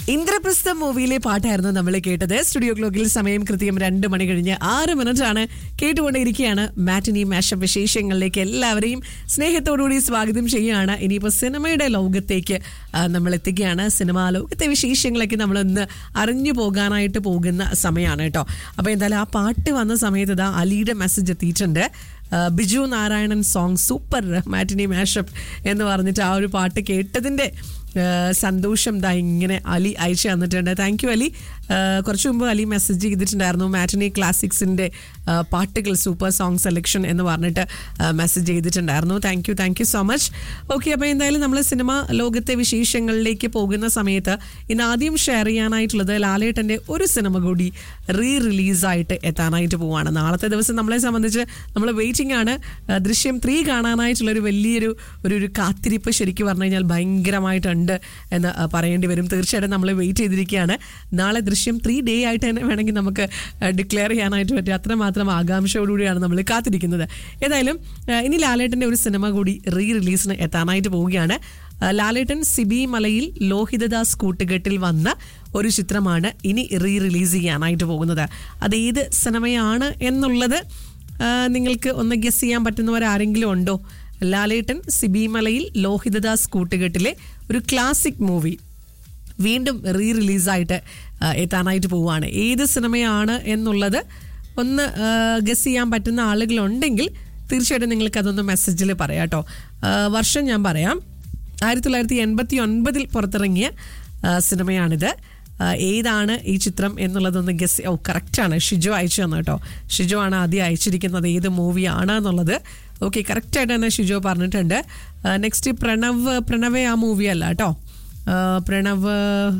ഇന്ദ്രപ്രസ്ഥം മൂവിയിലെ പാട്ടായിരുന്നു നമ്മൾ കേട്ടത് സ്റ്റുഡിയോ ക്ലോക്കിൽ സമയം കൃത്യം രണ്ട് മണി കഴിഞ്ഞ് ആറ് മിനിറ്റ് ആണ് കേട്ടുകൊണ്ടേയിരിക്കുകയാണ് മാറ്റിനി മാഷപ്പ് വിശേഷങ്ങളിലേക്ക് എല്ലാവരെയും സ്നേഹത്തോടുകൂടി സ്വാഗതം ചെയ്യുകയാണ് ഇനിയിപ്പോൾ സിനിമയുടെ ലോകത്തേക്ക് ആ, നമ്മൾ എത്തുകയാണ് സിനിമാ ലോകത്തെ വിശേഷങ്ങളൊക്കെ നമ്മൾ ഇന്ന് അറിഞ്ഞു പോകാനായിട്ട് പോകുന്ന സമയമാണ് കേട്ടോ അപ്പോൾ എന്തായാലും ആ പാട്ട് വന്ന സമയത്ത് ഇതാ അലിയുടെ മെസ്സേജ് എത്തിയിട്ടുണ്ട് ആ, Biju Narayanan song super matinee mashup എന്ന് പറഞ്ഞിട്ട് ആ ഒരു പാട്ട് കേട്ടതിൻ്റെ ആ, സന്തോഷം ദാ ഇങ്ങനെ അലി അയച്ചു തന്നിട്ടുണ്ട് താങ്ക് യു അലി ആ, കുറച്ച് മുമ്പ് അലി മെസ്സേജ് ചെയ്തിട്ടുണ്ടായിരുന്നു മാറ്റിനി ക്ലാസിക്സിൻ്റെ ആ, പാട്ടുകൾ സൂപ്പർ സോങ് സെലക്ഷൻ എന്ന് പറഞ്ഞിട്ട് മെസ്സേജ് ചെയ്തിട്ടുണ്ടായിരുന്നു thank you thank you so much okay അപ്പോൾ എന്തായാലും നമ്മൾ സിനിമ ലോകത്തെ വിശേഷങ്ങളിലേക്ക് പോകുന്ന സമയത്ത് ഇന്ന് ആദ്യം ഷെയർ ചെയ്യാനായിട്ടുള്ളത് ലാലേട്ടൻ്റെ ഒരു സിനിമ കൂടി റീ റിലീസായിട്ട് എത്താനായിട്ട് പോവാണ് നാളത്തെ ദിവസം നമ്മളെ സംബന്ധിച്ച് നമ്മൾ വെയിറ്റിംഗ് ആണ് ആ, ദൃശ്യം ത്രീ കാണാനായിട്ടുള്ള ഒരു വലിയൊരു ഒരു ഒരു കാത്തിരിപ്പ് ശരിക്കും പറഞ്ഞു കഴിഞ്ഞാൽ ഭയങ്കരമായിട്ടുണ്ട് എന്ന് ആ, പറയേണ്ടി വരും തീർച്ചയായിട്ടും നമ്മൾ വെയിറ്റ് ചെയ്തിരിക്കുകയാണ് നാളെ ദൃശ്യം ത്രീ ഡേ ആയിട്ട് തന്നെ വേണമെങ്കിൽ നമുക്ക് ഡിക്ലെയർ ചെയ്യാനായിട്ട് പറ്റും അത്രമാത്രം ആകാംക്ഷയോടുകൂടിയാണ് നമ്മൾ കാത്തിരിക്കുന്നത് ഏതായാലും ആ, ഇനി ലാലേട്ടൻ്റെ ഒരു സിനിമ കൂടി റീ റിലീസിന് എത്താനായിട്ട് പോവുകയാണ് ആ, ലാലേട്ടൻ സിബി മലയിൽ ലോഹിതദാസ് കൂട്ടുകെട്ടിൽ വന്ന ഒരു ചിത്രമാണ് ഇനി റീ റിലീസ് ചെയ്യാനായിട്ട് പോകുന്നത് അത് ഏത് സിനിമയാണ് എന്നുള്ളത് ആ, നിങ്ങൾക്ക് ഒന്ന് ഗസ് ചെയ്യാൻ പറ്റുന്നവരാരെങ്കിലും ഉണ്ടോ ലാലേട്ടൻ സിബി മലയിൽ ലോഹിതദാസ് കൂട്ടുകെട്ടിലെ ഒരു ക്ലാസിക് മൂവി വീണ്ടും റീ റിലീസായിട്ട് ആ, എത്താനായിട്ട് പോവുകയാണ് ഏത് സിനിമയാണ് എന്നുള്ളത് ഒന്ന് ഗസ് ചെയ്യാൻ പറ്റുന്ന ആളുകളുണ്ടെങ്കിൽ തീർച്ചയായിട്ടും നിങ്ങൾക്ക് അതൊന്ന് മെസ്സേജിൽ പറയാം കേട്ടോ ആ, വർഷം ഞാൻ പറയാം ആയിരത്തി തൊള്ളായിരത്തി എൺപത്തി ഒൻപതിൽ പുറത്തിറങ്ങിയ ആ, സിനിമയാണിത് ആ, ഏതാണ് ഈ ചിത്രം എന്നുള്ളതൊന്ന് ഗസ് ഓ കറക്റ്റാണ് ഷിജോ അയച്ചു തന്നു കേട്ടോ ഷിജോ ആണ് ആദ്യം അയച്ചിരിക്കുന്നത് ഏത് മൂവിയാണ് എന്നുള്ളത് ഓക്കെ കറക്റ്റായിട്ട് തന്നെ ഷിജോ പറഞ്ഞിട്ടുണ്ട് നെക്സ്റ്റ് പ്രണവ് പ്രണവേ ആ മൂവി അല്ല കേട്ടോ ആ, പ്രണവ്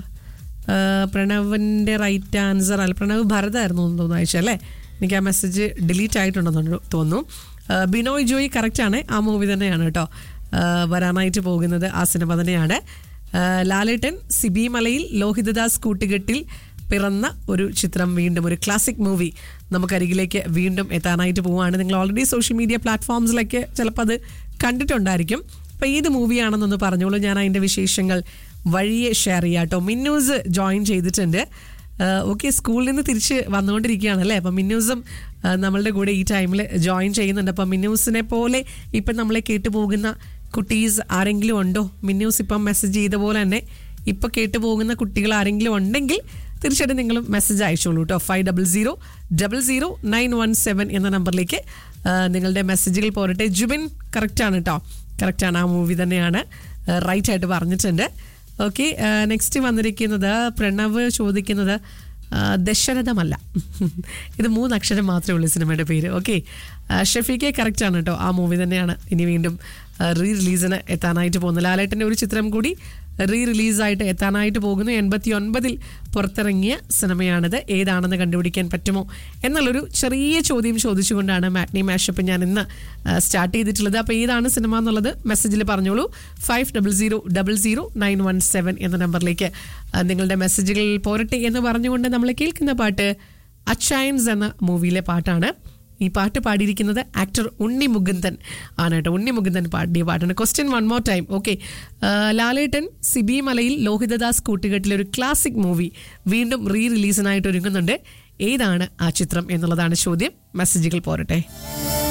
ആ, പ്രണവിൻ്റെ റൈറ്റ് ആൻസർ അല്ല പ്രണവ് ഭരതായിരുന്നു എന്ന് തോന്നുന്നു അയച്ചു അല്ലേ എനിക്ക് ആ മെസ്സേജ് ഡിലീറ്റ് ആയിട്ടുണ്ടെന്ന് തോന്നുന്നു ആ, ബിനോയ് ജോയി കറക്റ്റാണ് ആ മൂവി തന്നെയാണ് കേട്ടോ ആ, വരാനായിട്ട് പോകുന്നത് ആ സിനിമ തന്നെയാണ് ആ, ലാലേട്ടൻ സിബി മലയിൽ ലോഹിതദാസ് കൂട്ടുകെട്ടിൽ പിറന്ന ഒരു ചിത്രം വീണ്ടും ഒരു ക്ലാസിക് മൂവി നമുക്കരികിലേക്ക് വീണ്ടും എത്താനായിട്ട് പോവുകയാണ് നിങ്ങൾ ഓൾറെഡി സോഷ്യൽ മീഡിയ പ്ലാറ്റ്ഫോംസിലൊക്കെ ചിലപ്പോൾ അത് കണ്ടിട്ടുണ്ടായിരിക്കും അപ്പോൾ ഏത് മൂവിയാണെന്നൊന്ന് പറഞ്ഞോളൂ ഞാൻ അതിൻ്റെ വിശേഷങ്ങൾ വഴിയെ ഷെയർ ചെയ്യാം കേട്ടോ മിന്നൂസ് ജോയിൻ ചെയ്തിട്ടുണ്ട് ഓക്കെ സ്കൂളിൽ നിന്ന് തിരിച്ച് വന്നുകൊണ്ടിരിക്കുകയാണ് അല്ലേ അപ്പം മിന്നൂസും ആ, നമ്മളുടെ കൂടെ ഈ ടൈമിൽ ജോയിൻ ചെയ്യുന്നുണ്ട് അപ്പം മിന്നൂസിനെ പോലെ ഇപ്പം നമ്മളെ കേട്ടു പോകുന്ന കുട്ടീസ് ആരെങ്കിലും ഉണ്ടോ മിന്നൂസ് ഇപ്പം മെസ്സേജ് ചെയ്ത പോലെ തന്നെ ഇപ്പം കേട്ടു പോകുന്ന കുട്ടികൾ ആരെങ്കിലും ഉണ്ടെങ്കിൽ തീർച്ചയായിട്ടും നിങ്ങളും മെസ്സേജ് അയച്ചോളൂ കേട്ടോ five double zero double zero nine one seven എന്ന നമ്പറിലേക്ക് ആ, നിങ്ങളുടെ മെസ്സേജുകൾ പോരട്ടെ ജുബിൻ കറക്റ്റാണ് കേട്ടോ കറക്റ്റാണ് ആ മൂവി തന്നെയാണ് റൈറ്റ് ആയിട്ട് പറഞ്ഞിട്ടുണ്ട് ഓക്കെ നെക്സ്റ്റ് വന്നിരിക്കുന്നത് പ്രണവ് ചോദിക്കുന്നത് ആ, ദശരഥമല്ല ഇത് മൂന്നക്ഷരം മാത്രമേ ഉള്ളൂ സിനിമയുടെ പേര് ഓക്കെ ഷെഫീക്കെ കറക്റ്റ് ആണ് കേട്ടോ ആ മൂവി തന്നെയാണ് ഇനി വീണ്ടും റീ റിലീസിന് എത്താനായിട്ട് പോകുന്നത് ലാലേട്ടൻ്റെ ഒരു ചിത്രം കൂടി റീ റിലീസായിട്ട് എത്താനായിട്ട് പോകുന്നു എൺപത്തി ഒൻപതിൽ പുറത്തിറങ്ങിയ സിനിമയാണിത് ഏതാണെന്ന് കണ്ടുപിടിക്കാൻ പറ്റുമോ എന്നുള്ളൊരു ചെറിയ ചോദ്യം ചോദിച്ചുകൊണ്ടാണ് മാറ്റ്നി മാഷപ്പ് ഞാൻ ഇന്ന് സ്റ്റാർട്ട് ചെയ്തിട്ടുള്ളത് അപ്പോൾ ഏതാണ് സിനിമ എന്നുള്ളത് മെസ്സേജിൽ പറഞ്ഞോളൂ five double zero double zero nine one seven എന്ന നമ്പറിലേക്ക് ആ, നിങ്ങളുടെ മെസ്സേജുകൾ പോരട്ടെ എന്ന് പറഞ്ഞുകൊണ്ട് നമ്മൾ കേൾക്കുന്ന പാട്ട് അച്ചയൻസ് എന്ന മൂവിയിലെ പാട്ടാണ് ഈ പാട്ട് പാടിയിരിക്കുന്നത് ആക്ടർ ഉണ്ണി മുകുന്ദൻ ആണ് കേട്ടോ ഉണ്ണി മുകുന്ദൻ പാടിയ പാട്ടാണ് question one more time okay Lalettan Sibi Malayil Lohithadas കൂട്ടുകെട്ടിലെ ഒരു ക്ലാസിക് മൂവി വീണ്ടും റീ റിലീസിനായിട്ട് ഒരുങ്ങുന്നുണ്ട് ഏതാണ് ആ ചിത്രം എന്നുള്ളതാണ് ചോദ്യം മെസ്സേജുകൾ പോരട്ടെ